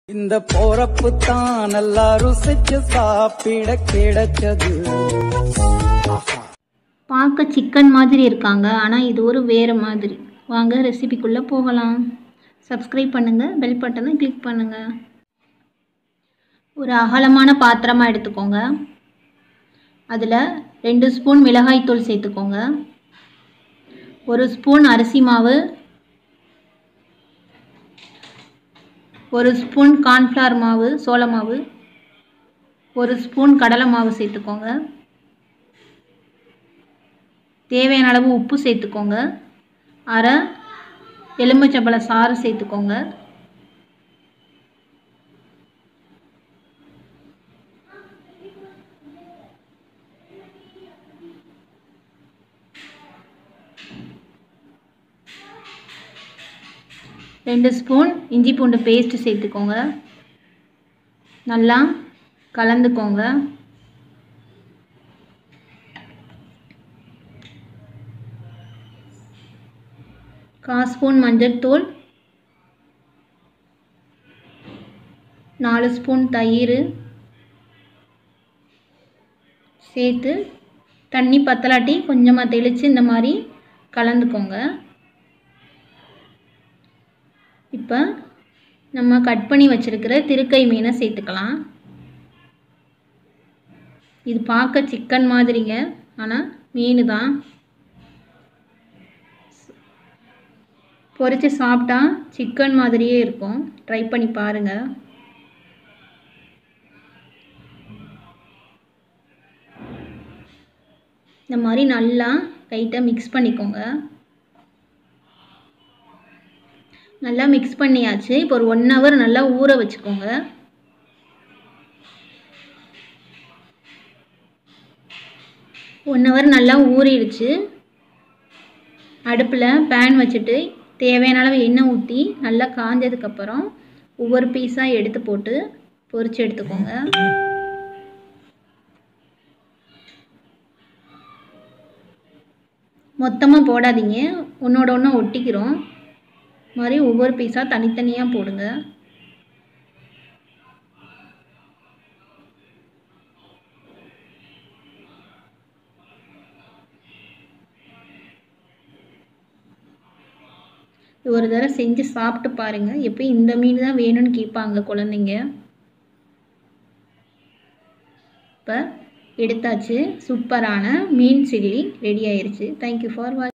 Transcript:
இந்த போறப்பு தான் நல்லா ருசிச்சு சாப்பிட கிடைச்சது பார்க்க சிக்கன் மாதிரி இருக்காங்க ஆனால் இது ஒரு வேறு மாதிரி வாங்க ரெசிபிக்குள்ளே போகலாம் சப்ஸ்கிரைப் பண்ணுங்கள் பெல் பட்டனை கிளிக் பண்ணுங்கள் ஒரு அகலமான பாத்திரமாக எடுத்துக்கோங்க அதில் ரெண்டு ஸ்பூன் மிளகாய்த்தூள் சேர்த்துக்கோங்க ஒரு ஸ்பூன் அரிசி மாவு ஒரு ஸ்பூன் கார்ன்ஃப்ளவர் மாவு சோள மாவு ஒரு ஸ்பூன் கடலை மாவு சேர்த்துக்கோங்க தேவையான அளவு உப்பு சேர்த்துக்கோங்க அரை எலுமிச்சம்பழ சாறு சேர்த்துக்கோங்க ரெண்டு ஸ்பூன் இஞ்சி பூண்டு பேஸ்ட் சேர்த்துக்கோங்க நல்லா கலந்துக்கோங்க கால் ஸ்பூன் மஞ்சள்தூள் நாலு ஸ்பூன் தயிர் சேர்த்து தண்ணி பத்தலாட்டி கொஞ்சமாக தெளித்து இந்த மாதிரி கலந்துக்கோங்க இப்போ நம்ம கட் பண்ணி வச்சுருக்கிற திருக்கை மீனை சேர்த்துக்கலாம் இது பார்க்க சிக்கன் மாதிரிங்க ஆனால் மீன் தான் பொரித்து சாப்பிட்டா சிக்கன் மாதிரியே இருக்கும் ட்ரை பண்ணி பாருங்கள் இந்த மாதிரி நல்லா லைட்டாக மிக்ஸ் பண்ணிக்கோங்க நல்லா மிக்ஸ் பண்ணியாச்சு இப்போ ஒரு ஒன் ஹவர் நல்லா ஊற வச்சுக்கோங்க ஒன் ஹவர் நல்லா ஊறிடுச்சு அடுப்பில் பேன் வச்சுட்டு தேவையான அளவு எண்ணெய் ஊற்றி நல்லா காஞ்சதுக்கப்புறம் ஒவ்வொரு பீஸாக எடுத்து போட்டு பொரித்து எடுத்துக்கோங்க மொத்தமாக போடாதீங்க ஒன்றோட ஒன்று ஒட்டிக்கிறோம் மாதிரி ஒவ்வொரு பீஸாக தனித்தனியாக போடுங்க ஒரு தடவை செஞ்சு சாப்பிட்டு பாருங்கள் எப்பயும் இந்த மீன் தான் வேணும்னு கேட்பாங்க குழந்தைங்க இப்போ எடுத்தாச்சு சூப்பரான மீன் சில்லி ரெடி ஆயிருச்சு தேங்க்யூ ஃபார் வாட்ச்